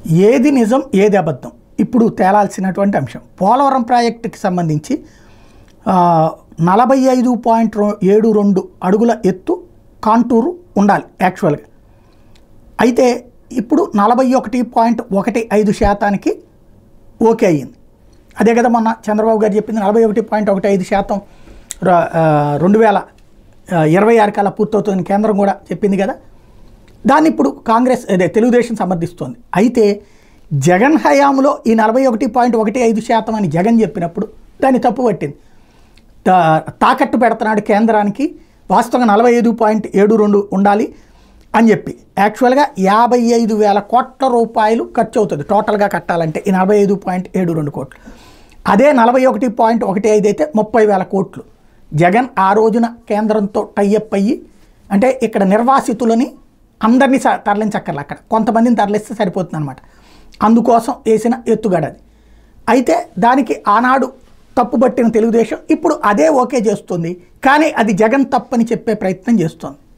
ఏది నిజం ఏది అబద్ధం ఇప్పుడు తేలాల్సినటువంటి అంశం పోలవరం ప్రాజెక్టుకి సంబంధించి ఆ, నలభై ఐదు పాయింట్ ఏడు రెండు అడుగుల ఎత్తు కాంటూరు ఉండాలి యాక్చువల్గా అయితే ఇప్పుడు నలభై ఒకటి పాయింట్ ఒకటి ఐదు శాతానికి ఓకే అయ్యింది అదే కదా మొన్న చంద్రబాబు గారు చెప్పింది నలభై ఒకటి పాయింట్ ఒకటి ఐదు శాతం ర- ఆ, రెండు వేల ఆ, ఇరవై ఆరు కల్లా పూర్తవుతుందని కేంద్రం కూడా చెప్పింది కదా దాన్ని ఇప్పుడు కాంగ్రెస్ అదే తెలుగుదేశం సమర్థిస్తోంది అయితే జగన్ హయాంలో ఈ నలభై ఒకటి పాయింట్ ఒకటి ఐదు శాతం అని జగన్ చెప్పినప్పుడు దాన్ని తప్పు పట్టింది తా- తాకట్టు పెడుతున్నాడు కేంద్రానికి వాస్తవంగా నలభై ఐదు పాయింట్ ఏడు రెండు ఉండాలి అని చెప్పి యాక్చువల్గా యాభై ఐదు వేల కోట్ల రూపాయలు ఖర్చు అవుతుంది టోటల్గా కట్టాలంటే ఈ నలభై ఐదు పాయింట్ ఏడు రెండు కోట్లు అదే నలభై ఒకటి పాయింట్ ఒకటి ఐదు అయితే ముప్పై వేల కోట్లు జగన్ ఆ రోజున కేంద్రంతో టైఅప్ అయ్యి అంటే ఇక్కడ నిర్వాసితులని అందరినీ స- తరలించక్కర్లే అక్కడ కొంతమందిని తరలిస్తే సరిపోతుంది అనమాట అందుకోసం వేసిన ఎత్తుగడ అది అయితే దానికి ఆనాడు తప్పుబట్టిన తెలుగుదేశం ఇప్పుడు అదే ఓకే చేస్తుంది కానీ అది జగన్ తప్పని చెప్పే ప్రయత్నం చేస్తోంది